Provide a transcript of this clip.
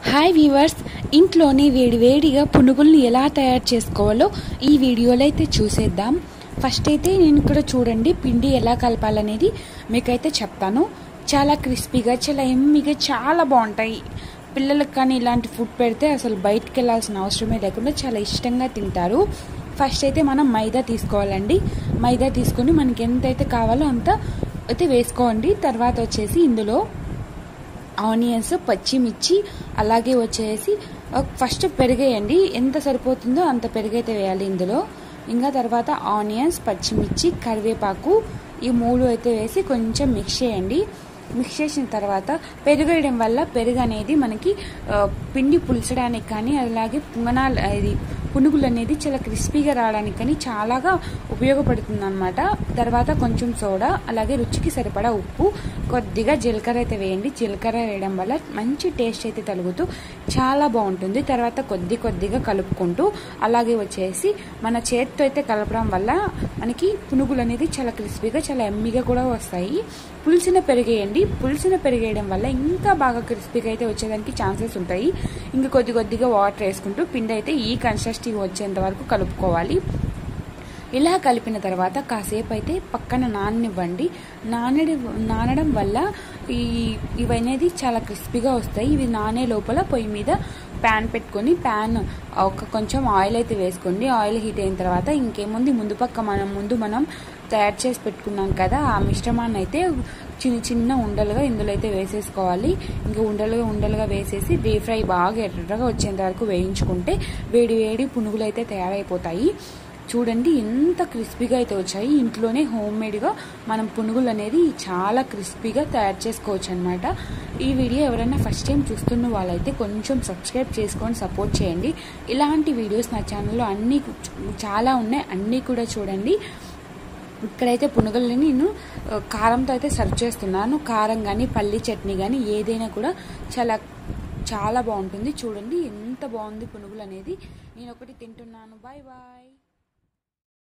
hi weavers ఇంట్లోనే వేడివేడిగా పునుగుల్ని ఎలా తయారు చేసుకోవాలో ఈ వీడియోలో అయితే చూసేద్దాం ఫస్ట్ అయితే నేను ఇక్కడ చూడండి పిండి ఎలా కలపాలనేది మీకైతే చెప్తాను చాలా క్రిస్పీగా చాలా ఎమ్మిగా చాలా బాగుంటాయి పిల్లలకు కానీ ఇలాంటి ఫుడ్ పెడితే అసలు బయటికి వెళ్ళాల్సిన అవసరమే లేకుండా చాలా ఇష్టంగా తింటారు ఫస్ట్ అయితే మనం మైదా తీసుకోవాలండి మైదా తీసుకొని మనకి ఎంతైతే కావాలో అంత అయితే వేసుకోండి తర్వాత వచ్చేసి ఇందులో ఆనియన్స్ పచ్చిమిర్చి అలాగే వచ్చేసి ఫస్ట్ పెరిగేయండి ఎంత సరిపోతుందో అంత పెరుగైతే వేయాలి ఇందులో ఇంకా తర్వాత ఆనియన్స్ పచ్చిమిర్చి కరివేపాకు ఈ మూడు అయితే వేసి కొంచెం మిక్స్ చేయండి మిక్స్ చేసిన తర్వాత పెరుగు వేయడం వల్ల పెరుగు అనేది మనకి పిండి పులిచడానికి కానీ అలాగే పుంగనాలు ఇది పునుగులు అనేది చాలా క్రిస్పీగా రావడానికి కానీ చాలాగా ఉపయోగపడుతుంది అనమాట తర్వాత కొంచెం సోడా అలాగే రుచికి సరిపడా ఉప్పు కొద్దిగా జీలకర్ర అయితే వేయండి జీలకర్ర వేయడం వల్ల మంచి టేస్ట్ అయితే తలుగుతూ చాలా బాగుంటుంది తర్వాత కొద్ది కొద్దిగా కలుపుకుంటూ అలాగే వచ్చేసి మన చేతితో అయితే కలపడం వల్ల మనకి పునుగులు అనేది చాలా క్రిస్పీగా చాలా ఎమ్మిగా కూడా వస్తాయి పులిసిన పెరిగేయండి పులిసిన పెరిగేయడం వల్ల ఇంకా బాగా క్రిస్పీగా అయితే వచ్చేదానికి ఛాన్సెస్ ఉంటాయి ఇంకా కొద్ది కొద్దిగా వాటర్ వేసుకుంటూ పిండి అయితే ఈ కన్సిస్టెన్సీ వచ్చేంత వరకు కలుపుకోవాలి ఇలా కలిపిన తర్వాత కాసేపు అయితే పక్కన నాననివ్వండి నానడి నానడం వల్ల ఈ ఇవనేది చాలా క్రిస్పీగా వస్తాయి ఇవి నానే లోపల పొయ్యి మీద ప్యాన్ పెట్టుకొని ప్యాన్ ఒక కొంచెం ఆయిల్ అయితే వేసుకోండి ఆయిల్ హీట్ అయిన తర్వాత ఇంకేముంది ముందు పక్క మనం ముందు మనం తయారు చేసి పెట్టుకున్నాం కదా ఆ మిశ్రమాన్ని అయితే చిన్న చిన్న ఉండలుగా ఇందులో అయితే వేసేసుకోవాలి ఇంకా ఉండలుగా ఉండలుగా వేసేసి డీప్ ఫ్రై బాగా ఎర్రగా వచ్చేంత వరకు వేయించుకుంటే వేడి వేడి పునుగులు అయితే తయారైపోతాయి చూడండి ఎంత క్రిస్పీగా అయితే వచ్చాయి ఇంట్లోనే హోమ్ మేడ్గా మనం పునుగులు అనేది చాలా క్రిస్పీగా తయారు చేసుకోవచ్చు అనమాట ఈ వీడియో ఎవరైనా ఫస్ట్ టైం చూస్తున్న వాళ్ళైతే కొంచెం సబ్స్క్రైబ్ చేసుకొని సపోర్ట్ చేయండి ఇలాంటి వీడియోస్ నా ఛానల్లో అన్నీ చాలా ఉన్నాయి అన్నీ కూడా చూడండి ఇక్కడైతే పునుగుల్ని నేను కారంతో అయితే సర్వ్ చేస్తున్నాను కారం కానీ పల్లి చట్నీ కానీ ఏదైనా కూడా చాలా చాలా బాగుంటుంది చూడండి ఎంత బాగుంది పునుగులు అనేది నేను ఒకటి తింటున్నాను బాయ్ బాయ్